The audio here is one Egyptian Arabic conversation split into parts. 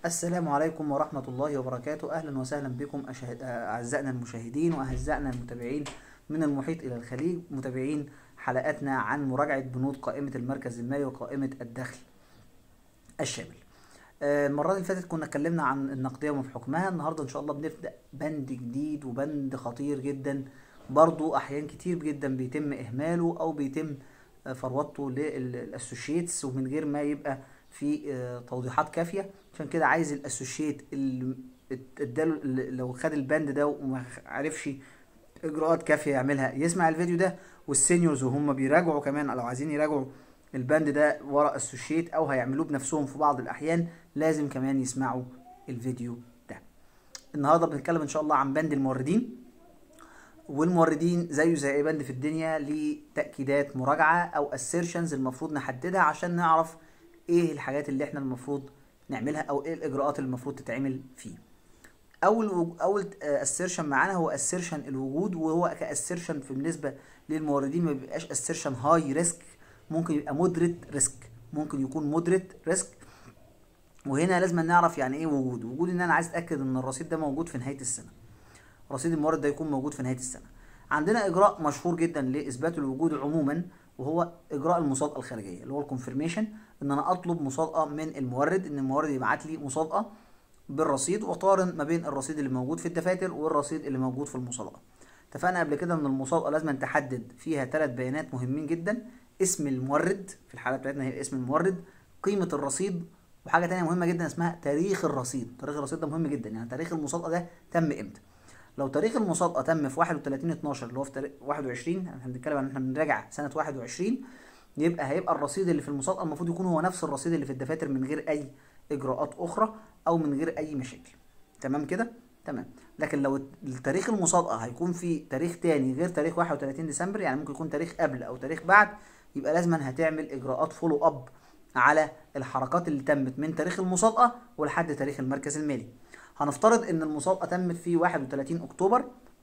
السلام عليكم ورحمة الله وبركاته أهلا وسهلا بكم أشهد... أعزائنا المشاهدين وأعزائنا المتابعين من المحيط إلى الخليج متابعين حلقاتنا عن مراجعة بنود قائمة المركز المالي وقائمة الدخل الشامل آه، المرة اللي فاتت كنا اتكلمنا عن النقدية وما في حكمها النهاردة إن شاء الله بنبدأ بند جديد وبند خطير جدا برضو أحيان كتير جدا بيتم إهماله أو بيتم آه، فروضته للأسوشيتس ومن غير ما يبقى في آه، توضيحات كافيه عشان كده عايز الاسوشيت اللي اداله اللي لو خد البند ده وما عرفش اجراءات كافيه يعملها يسمع الفيديو ده والسينيورز وهم بيراجعوا كمان لو عايزين يراجعوا البند ده ورا اسوشيت او هيعملوه بنفسهم في بعض الاحيان لازم كمان يسمعوا الفيديو ده النهارده بنتكلم ان شاء الله عن بند الموردين والموردين زيه زي اي بند في الدنيا ليه تاكيدات مراجعه او assertions المفروض نحددها عشان نعرف ايه الحاجات اللي احنا المفروض نعملها او ايه الاجراءات اللي المفروض تتعمل فيه اول وج- اول اسيرشن معانا هو اسيرشن الوجود وهو كاسيرشن بالنسبه للموردين ما بيبقاش اسيرشن هاي ريسك ممكن يبقى مودريت ريسك ممكن يكون مودريت ريسك وهنا لازم نعرف يعني ايه وجود وجود ان انا عايز اتاكد ان الرصيد ده موجود في نهايه السنه رصيد المورد ده يكون موجود في نهايه السنه عندنا اجراء مشهور جدا لاثبات الوجود عموما وهو اجراء المصادقه الخارجيه اللي هو الكونفirmation ان انا اطلب مصادقه من المورد ان المورد يبعت لي مصادقه بالرصيد واقارن ما بين الرصيد اللي موجود في الدفاتر والرصيد اللي موجود في المصادقه اتفقنا قبل كده ان المصادقه لازم تحدد فيها ثلاث بيانات مهمين جدا اسم المورد في الحاله بتاعتنا هي اسم المورد قيمه الرصيد وحاجه تانية مهمه جدا اسمها تاريخ الرصيد تاريخ الرصيد ده مهم جدا يعني تاريخ المصادقه ده تم امتى لو تاريخ المصادقه تم في 31 12 اللي هو في تاريخ 21 احنا بنتكلم عن احنا بنراجع سنه 21 يبقى هيبقى الرصيد اللي في المصادقه المفروض يكون هو نفس الرصيد اللي في الدفاتر من غير اي اجراءات اخرى او من غير اي مشاكل تمام كده تمام لكن لو التاريخ المصادقه هيكون في تاريخ تاني غير تاريخ 31 ديسمبر يعني ممكن يكون تاريخ قبل او تاريخ بعد يبقى لازما هتعمل اجراءات فولو اب على الحركات اللي تمت من تاريخ المصادقه ولحد تاريخ المركز المالي هنفترض ان المصادقه تمت في 31 اكتوبر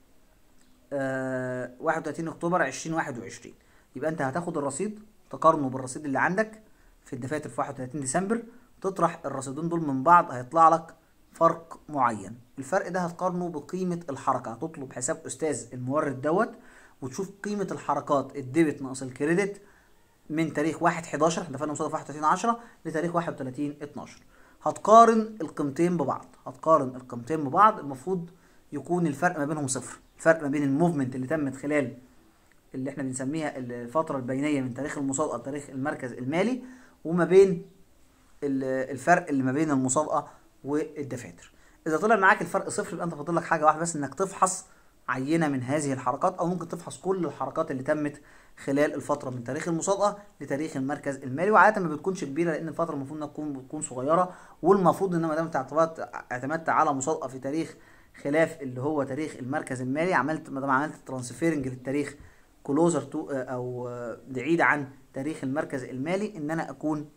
آه 31 اكتوبر 2021 يبقى انت هتاخد الرصيد تقارنه بالرصيد اللي عندك في الدفاتر في 31 ديسمبر تطرح الرصيدين دول من بعض هيطلع لك فرق معين الفرق ده هتقارنه بقيمة الحركة هتطلب حساب أستاذ المورد دوت وتشوف قيمة الحركات الديبت ناقص الكريدت من تاريخ 1 11 احنا دفعنا مصادفة 31 10 لتاريخ 31 12 هتقارن القيمتين ببعض هتقارن القيمتين ببعض المفروض يكون الفرق ما بينهم صفر الفرق ما بين الموفمنت اللي تمت خلال اللي احنا بنسميها الفترة البينية من تاريخ المصادقة لتاريخ المركز المالي وما بين ال- الفرق اللي ما بين المصادقة والدفاتر إذا طلع معاك الفرق صفر يبقى أنت فاضل لك حاجة واحدة بس إنك تفحص عينة من هذه الحركات أو ممكن تفحص كل الحركات اللي تمت خلال الفترة من تاريخ المصادقة لتاريخ المركز المالي وعادة ما بتكونش كبيرة لأن الفترة المفروض إنها تكون بتكون صغيرة والمفروض إن ما دام أنت اعتمدت اعتمدت على مصادقة في تاريخ خلاف اللي هو تاريخ المركز المالي عملت ما دام عملت ترانسفيرنج للتاريخ كلوزر تو او آه، بعيد عن تاريخ المركز المالي ان انا اكون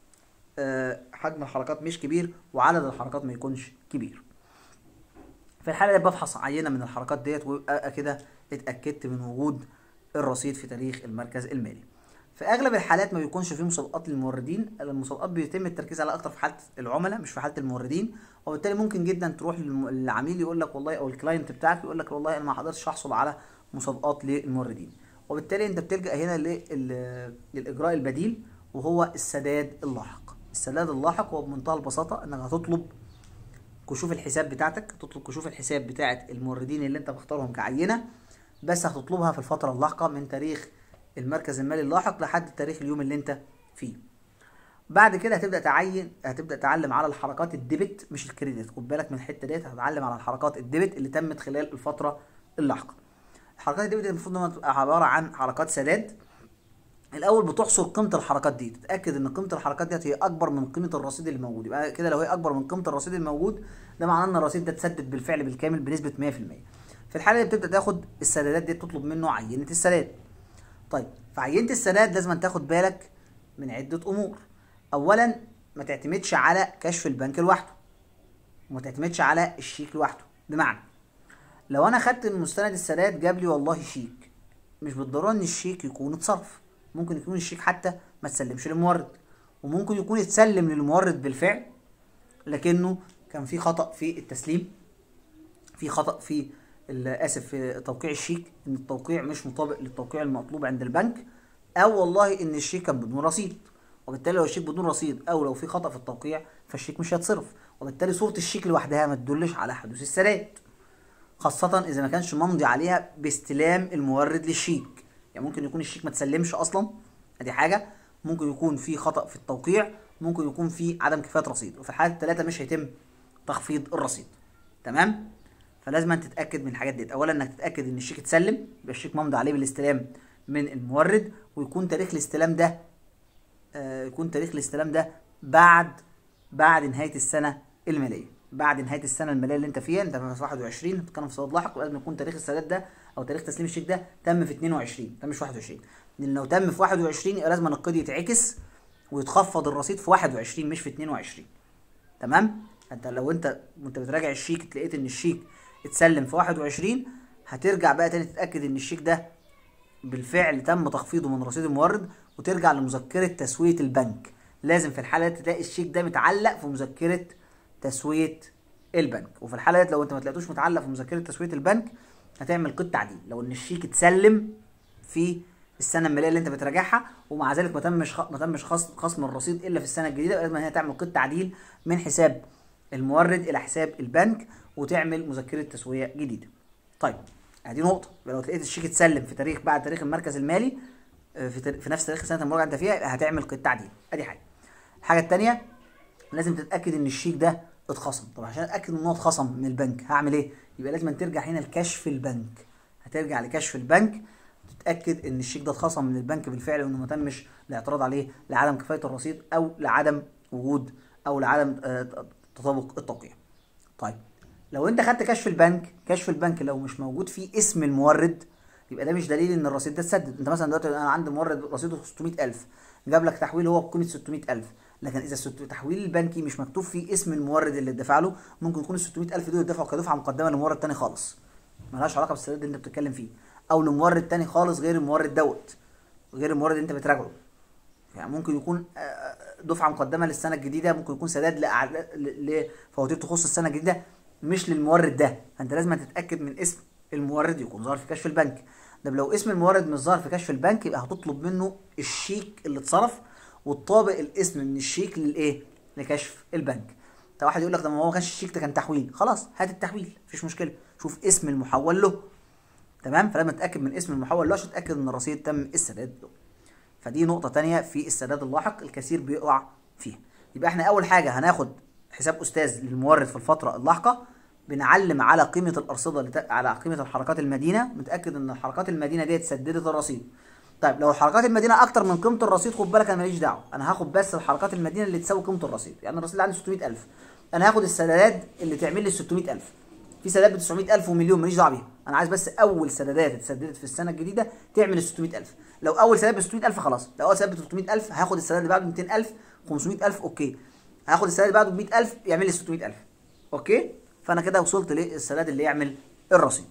آه، حجم الحركات مش كبير وعدد الحركات ما يكونش كبير في الحاله دي بفحص عينه من الحركات ديت ويبقى كده اتاكدت من وجود الرصيد في تاريخ المركز المالي في اغلب الحالات ما بيكونش فيه مسابقات للموردين المسابقات بيتم التركيز عليها اكتر في حاله العملاء مش في حاله الموردين وبالتالي ممكن جدا تروح للم- للعميل يقول لك والله او الكلاينت بتاعك يقول لك والله انا ما حضرتش احصل على مسابقات للموردين وبالتالي انت بتلجا هنا لل- للاجراء البديل وهو السداد اللاحق السداد اللاحق هو بمنتهى البساطه انك هتطلب كشوف الحساب بتاعتك تطلب كشوف الحساب بتاعت الموردين اللي انت مختارهم كعينه بس هتطلبها في الفتره اللاحقه من تاريخ المركز المالي اللاحق لحد تاريخ اليوم اللي انت فيه بعد كده هتبدا تعين هتبدا تعلم على الحركات الديبت مش الكريدت خد بالك من الحته ديت هتتعلم على الحركات الديبت اللي تمت خلال الفتره اللاحقه الحركات الديبت المفروض انها تبقى عباره عن حركات سداد الاول بتحصر قيمه الحركات دي تتاكد ان قيمه الحركات ديت هي اكبر من قيمه الرصيد اللي موجود يبقى كده لو هي اكبر من قيمه الرصيد الموجود ده معناه ان الرصيد ده اتسدد بالفعل بالكامل بنسبه 100% في الحاله دي بتبدا تاخد السدادات دي تطلب منه عينه السداد طيب في عينه السداد لازم تاخد بالك من عده امور اولا ما تعتمدش على كشف البنك لوحده وما تعتمدش على الشيك لوحده بمعنى لو انا خدت من مستند السداد جاب لي والله شيك مش بالضروره ان الشيك يكون اتصرف ممكن يكون الشيك حتى ما تسلمش للمورد وممكن يكون اتسلم للمورد بالفعل لكنه كان في خطا في التسليم في خطا في ال- اسف في توقيع الشيك ان التوقيع مش مطابق للتوقيع المطلوب عند البنك او والله ان الشيك كان بدون رصيد وبالتالي لو الشيك بدون رصيد او لو في خطا في التوقيع فالشيك مش هيتصرف وبالتالي صوره الشيك لوحدها ما تدلش على حدوث السداد خاصة إذا ما كانش ممضي عليها باستلام المورد للشيك يعني ممكن يكون الشيك ما تسلمش أصلا أدي حاجة ممكن يكون في خطأ في التوقيع ممكن يكون في عدم كفاية رصيد وفي الحالة الثلاثة مش هيتم تخفيض الرصيد تمام فلازم أن تتأكد من الحاجات دي أولا إنك تتأكد إن الشيك اتسلم يبقى الشيك ممضي عليه بالاستلام من المورد ويكون تاريخ الاستلام ده آه، يكون تاريخ الاستلام ده بعد بعد نهايه السنه الماليه بعد نهايه السنه الماليه اللي انت فيها انت في 21 بتتكلم في سداد لاحق لازم يكون تاريخ السداد ده او تاريخ تسليم الشيك ده تم في 22 تم مش 21 لان لو تم في 21 يبقى لازم القيد يتعكس ويتخفض الرصيد في 21 مش في 22 تمام انت لو انت وانت بتراجع الشيك لقيت ان الشيك اتسلم في 21 هترجع بقى تاني تتاكد ان الشيك ده بالفعل تم تخفيضه من رصيد المورد وترجع لمذكرة تسوية البنك لازم في الحالة دي تلاقي الشيك ده متعلق في مذكرة تسوية البنك وفي الحالة دي لو انت ما تلاقيتوش متعلق في مذكرة تسوية البنك هتعمل قيد تعديل لو ان الشيك اتسلم في السنة المالية اللي انت بتراجعها ومع ذلك ما تمش خ... ما تمش خصم خصم الرصيد الا في السنة الجديدة لازم هي تعمل قيد تعديل من حساب المورد الى حساب البنك وتعمل مذكرة تسوية جديدة طيب ادي نقطة يبقى لو لقيت الشيك اتسلم في تاريخ بعد تاريخ المركز المالي آه، في, تار... في نفس تاريخ السنة المراجعة انت فيها يبقى هتعمل قيد تعديل ادي حاجة الحاجة التانية لازم تتأكد ان الشيك ده اتخصم طب عشان اتأكد ان هو اتخصم من البنك هعمل ايه يبقى لازم ترجع هنا لكشف البنك هترجع لكشف البنك تتأكد ان الشيك ده اتخصم من البنك بالفعل وانه ما تمش الاعتراض عليه لعدم كفاية الرصيد او لعدم وجود او لعدم آه، تطابق التوقيع طيب لو انت خدت كشف البنك كشف البنك لو مش موجود فيه اسم المورد يبقى ده مش دليل ان الرصيد ده اتسدد انت مثلا دلوقتي انا عندي مورد رصيده 600000 جاب لك تحويل هو بقيمه 600000 لكن اذا الست- التحويل البنكي مش مكتوب فيه اسم المورد اللي اتدفع له ممكن يكون ال 600000 دول اتدفعوا كدفعه مقدمه لمورد تاني خالص ملهاش علاقه بالسداد اللي انت بتتكلم فيه او لمورد تاني خالص غير المورد دوت غير المورد اللي انت بتراجعه يعني ممكن يكون آه، آه، دفعه مقدمه للسنه الجديده ممكن يكون سداد لأعل- ل- لفواتير تخص السنه الجديده مش للمورد ده فانت لازم تتاكد من اسم المورد يكون ظاهر في كشف البنك ده لو اسم المورد مش ظاهر في كشف البنك يبقى هتطلب منه الشيك اللي اتصرف وتطابق الاسم من الشيك للايه لكشف البنك طب واحد يقول لك ده ما هو ما كانش الشيك ده كان تحويل خلاص هات التحويل مفيش مشكله شوف اسم المحول له تمام فلما تتاكد من اسم المحول له عشان تتاكد ان الرصيد تم السداد له فدي نقطة تانية في السداد اللاحق الكثير بيقع فيها يبقى احنا أول حاجة هناخد حساب أستاذ للمورد في الفترة اللاحقة بنعلم على قيمة الأرصدة اللي ت- على قيمة الحركات المدينة متأكد إن الحركات المدينة ديت سددت الرصيد طيب لو حركات المدينة أكتر من قيمة الرصيد خد بالك أنا ماليش دعوة أنا هاخد بس الحركات المدينة اللي تساوي قيمة الرصيد يعني الرصيد اللي عندي 600000 أنا هاخد السدادات اللي تعمل لي 600000 في سداد ب 900000 ومليون ماليش دعوه بيها انا عايز بس اول سدادات اتسددت في السنه الجديده تعمل ال 600000 لو اول سداد ب 600000 خلاص لو اول سداد ب 300000 هاخد السداد اللي بعده 200000 500000 اوكي هاخد السداد اللي بعده ب 100000 يعمل لي 600000 اوكي فانا كده وصلت للسداد اللي يعمل الرصيد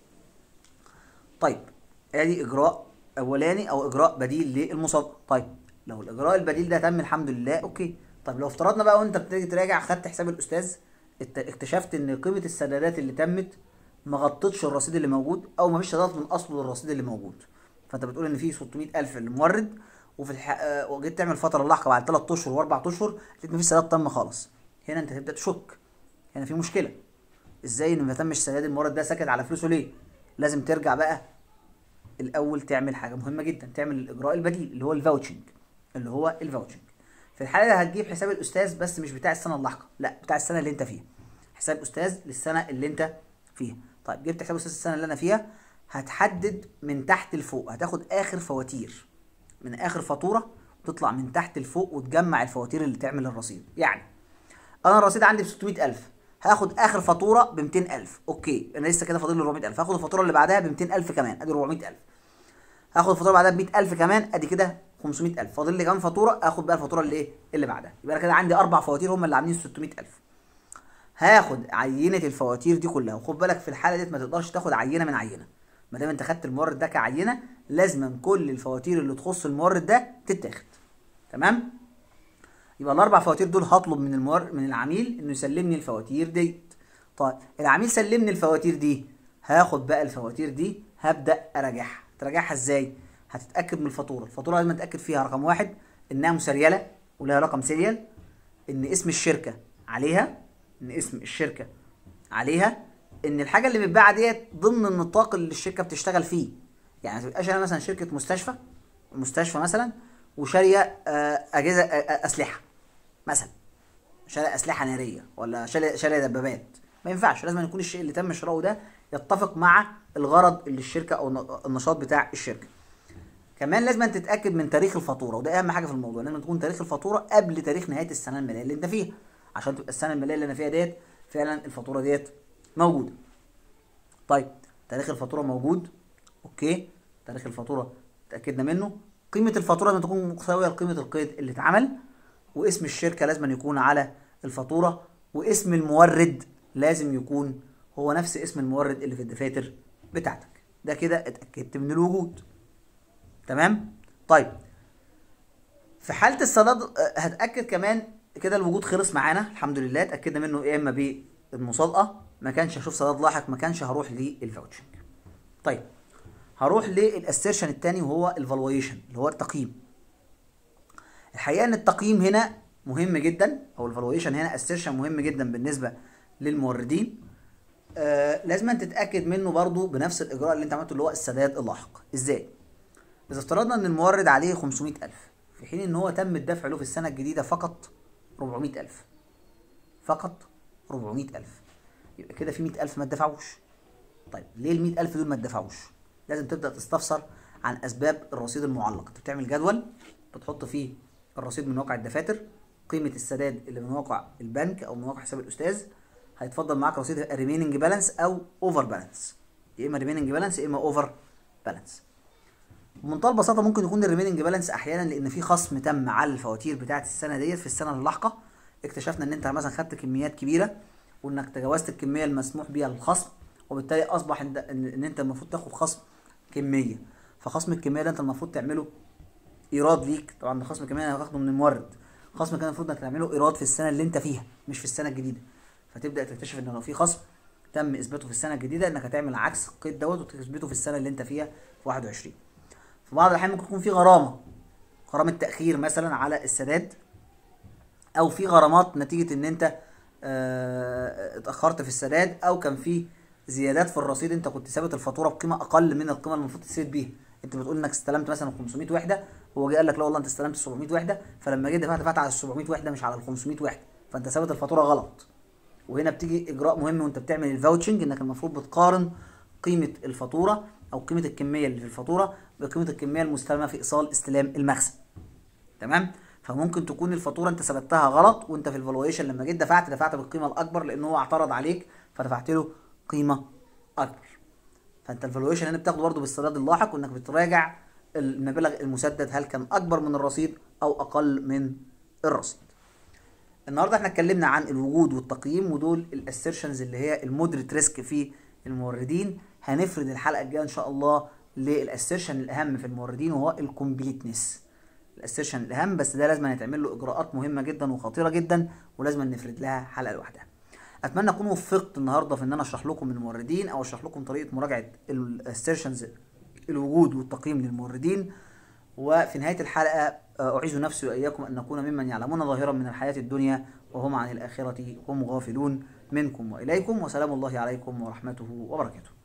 طيب ادي اجراء اولاني او اجراء بديل للمصادقه طيب لو الاجراء البديل ده تم الحمد لله اوكي طب لو افترضنا بقى وانت بتيجي تراجع خدت حساب الاستاذ ات- اكتشفت ان قيمه السدادات اللي تمت ما غطتش الرصيد اللي موجود او ما فيش سدادات من اصله للرصيد اللي موجود فانت بتقول ان في 600000 للمورد وفي الح... آه، وجيت تعمل فتره لاحقه بعد 3 اشهر واربع اشهر لقيت مفيش سداد تم خالص هنا انت تبدا تشك هنا في مشكله ازاي ان ما تمش سداد المورد ده سكت على فلوسه ليه لازم ترجع بقى الاول تعمل حاجه مهمه جدا تعمل الاجراء البديل اللي هو الفاوتشنج اللي هو الفاوتشنج في الحاله دي هتجيب حساب الاستاذ بس مش بتاع السنه اللاحقه لا بتاع السنه اللي انت فيها حساب استاذ للسنه اللي انت فيها طيب جبت حساب استاذ السنه اللي انا فيها هتحدد من تحت لفوق هتاخد اخر فواتير من اخر فاتوره وتطلع من تحت لفوق وتجمع الفواتير اللي تعمل الرصيد يعني انا الرصيد عندي ب 600000 هاخد اخر فاتوره ب 200000 اوكي انا لسه كده فاضل لي 400000 هاخد الفاتوره اللي بعدها ب 200000 كمان ادي 400000 هاخد الفاتوره بعدها ب 100000 كمان ادي كده 500000 فاضل لي كمان فاتوره اخد بقى الفاتوره اللي ايه اللي بعدها يبقى انا كده عندي اربع فواتير هم اللي عاملين 600000 هاخد عينه الفواتير دي كلها وخد بالك في الحاله ديت ما تقدرش تاخد عينه من عينه ما دام انت خدت المورد ده كعينه لازما كل الفواتير اللي تخص المورد ده تتاخد تمام يبقى الاربع فواتير دول هطلب من المور... من العميل انه يسلمني الفواتير ديت طيب العميل سلمني الفواتير دي هاخد بقى الفواتير دي هبدا اراجعها تراجعها ازاي هتتاكد من الفاتوره الفاتوره لازم اتاكد فيها رقم واحد انها مسريله ولها رقم سيريال ان اسم الشركه عليها ان اسم الشركه عليها ان الحاجه اللي بتتباع ديت ضمن النطاق اللي الشركه بتشتغل فيه يعني ما تبقاش انا مثلا شركه مستشفى مستشفى مثلا وشاريه آه، اجهزه آه، آه، اسلحه مثلا شاريه اسلحه ناريه ولا شاريه شاريه دبابات ما ينفعش لازم يكون الشيء اللي تم شراؤه ده يتفق مع الغرض اللي الشركه او الن- النشاط بتاع الشركه كمان لازم أن تتاكد من تاريخ الفاتوره وده اهم حاجه في الموضوع لازم تكون تاريخ الفاتوره قبل تاريخ نهايه السنه الماليه اللي انت فيها عشان تبقى السنه الماليه اللي انا فيها ديت فعلا الفاتوره ديت موجوده طيب تاريخ الفاتوره موجود اوكي تاريخ الفاتوره اتاكدنا منه قيمه الفاتوره لازم تكون مساويه لقيمه القيد اللي اتعمل واسم الشركه لازم أن يكون على الفاتوره واسم المورد لازم يكون هو نفس اسم المورد اللي في الدفاتر بتاعتك ده كده اتاكدت من الوجود تمام طيب في حاله السداد آه، هتاكد كمان كده الوجود خلص معانا الحمد لله اتاكدنا منه يا اما بالمصادقه ما كانش هشوف سداد لاحق ما كانش هروح للفاوتشنج طيب هروح للاسيرشن الثاني وهو الفالويشن اللي هو التقييم الحقيقه ان التقييم هنا مهم جدا او الفالويشن هنا اسيرشن مهم جدا بالنسبه للموردين آه لازم أن تتاكد منه برضو بنفس الاجراء اللي انت عملته اللي هو السداد اللاحق ازاي اذا افترضنا ان المورد عليه 500000 في حين ان هو تم الدفع له في السنه الجديده فقط 400000 فقط 400000 يبقى كده في 100000 ما اتدفعوش طيب ليه ال 100000 دول ما اتدفعوش لازم تبدا تستفسر عن اسباب الرصيد المعلق انت بتعمل جدول بتحط فيه الرصيد من واقع الدفاتر قيمه السداد اللي من واقع البنك او من واقع حساب الاستاذ هيتفضل معاك رصيد ريميننج بالانس او اوفر بالانس يا اما ريميننج بالانس يا اما اوفر بالانس بمنتهى البساطه ممكن يكون الريميننج بالانس احيانا لان في خصم تم على الفواتير بتاعه السنه ديت في السنه اللاحقه اكتشفنا ان انت مثلا خدت كميات كبيره وانك تجاوزت الكميه المسموح بيها للخصم وبالتالي اصبح ان ان إن انت المفروض تاخد خصم كميه فخصم الكميه ده انت المفروض تعمله ايراد ليك طبعا ده خصم الكميه هتاخده من المورد خصم كان المفروض انك تعمله ايراد في السنه اللي انت فيها مش في السنه الجديده فتبدا تكتشف ان لو في خصم تم اثباته في السنه الجديده انك هتعمل عكس القيد دوت وتثبته في السنه اللي انت فيها في 21 في بعض الاحيان ممكن يكون في غرامه غرامه تاخير مثلا على السداد او في غرامات نتيجه ان انت آه، اتاخرت في السداد او كان في زيادات في الرصيد انت كنت ثابت الفاتوره بقيمه اقل من القيمه اللي المفروض تثبت بيها انت بتقول انك استلمت مثلا 500 وحده هو جه قال لك لا والله انت استلمت 700 وحده فلما جيت دفعت دفعت على ال 700 وحده مش على ال 500 وحده فانت ثابت الفاتوره غلط وهنا بتيجي اجراء مهم وانت بتعمل الفاوتشنج انك المفروض بتقارن قيمه الفاتوره او قيمه الكميه اللي في الفاتوره بقيمه الكميه المستلمه في ايصال استلام المخزن تمام فممكن تكون الفاتوره انت ثبتها غلط وانت في الفالويشن لما جيت دفعت دفعت بالقيمه الاكبر لان هو اعترض عليك فدفعت له قيمه اكبر فانت الفالويشن هنا بتاخده برضه بالسداد اللاحق وانك بتراجع المبلغ المسدد هل كان اكبر من الرصيد او اقل من الرصيد النهارده احنا اتكلمنا عن الوجود والتقييم ودول الاسيرشنز اللي هي المودريت ريسك في الموردين هنفرد الحلقه الجايه ان شاء الله للاسيرشن الاهم في الموردين وهو الكومبليتنس الاسيرشن الاهم بس ده لازم يتعمل له اجراءات مهمه جدا وخطيره جدا ولازم نفرد لها حلقه لوحدها اتمنى اكون وفقت النهارده في ان انا اشرح لكم الموردين او اشرح لكم طريقه مراجعه الاسيرشنز الوجود والتقييم للموردين وفي نهايه الحلقه آه، اعيذ نفسي واياكم ان نكون ممن يعلمون ظاهرا من الحياه الدنيا وهم عن الاخره هم غافلون منكم واليكم وسلام الله عليكم ورحمته وبركاته